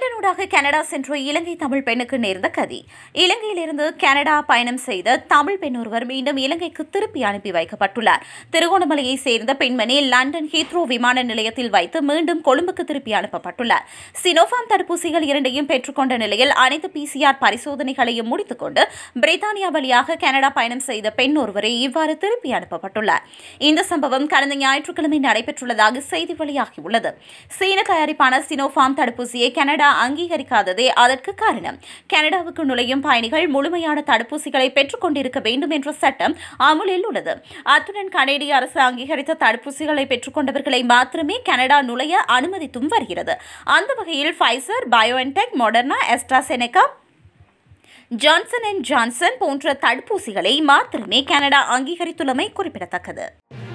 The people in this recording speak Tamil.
லண்டனூடாக கனடா சென்ற இலங்கை தமிழ் பெண்ணுக்கு நேர்ந்த கதி இலங்கையிலிருந்து கனடா பயணம் செய்த தமிழ் பெண் ஒருவர் மீண்டும் இலங்கைக்கு திருப்பி அனுப்பி வைக்கப்பட்டுள்ளார் திருகோணமலையை சேர்ந்த பெண்மணி லண்டன் ஹீத்ரோ விமான நிலையத்தில் வைத்து மீண்டும் கொழும்புக்கு திருப்பி அனுப்பப்பட்டுள்ளார் சினோஃபார்ம் தடுப்பூசிகள் இரண்டையும் பெற்றுக்கொண்ட நிலையில் அனைத்து பிசிஆர் பரிசோதனைகளையும் முடித்துக் கொண்டு பிரித்தானியா வழியாக கனடா பயணம் செய்த பெண் ஒருவரை இவ்வாறு திருப்பி அனுப்பப்பட்டுள்ளார் இந்த சம்பவம் கடந்த ஞாயிற்றுக்கிழமை நடைபெற்றுள்ளதாக செய்தி வெளியாகியுள்ளது சீன தயாரிப்பான சினோஃபார்ம் தடுப்பூசியை கனடா அங்கீகரிக்காததே அதற்கு காரணம் கனடாவுக்கு நுழையும் பயணிகள் முழுமையான தடுப்பூசிகளை பெற்றுக் கொண்டிருக்க வேண்டும் என்ற சட்டம் அமுலில் உள்ளது அத்துடன் கனேடிய அரசு அங்கீகரித்த தடுப்பூசிகளை பெற்றுக்கொண்டவர்களை மாத்திரமே கனடா நுழைய அனுமதித்தும் வருகிறது அந்த வகையில் Pfizer BioNTech Moderna AstraZeneca Johnson and Johnson போன்ற தடுப்பூசிகளை மாத்திரமே கனடா அங்கீகரித்துள்ளமை குறிப்பிடத்தக்கது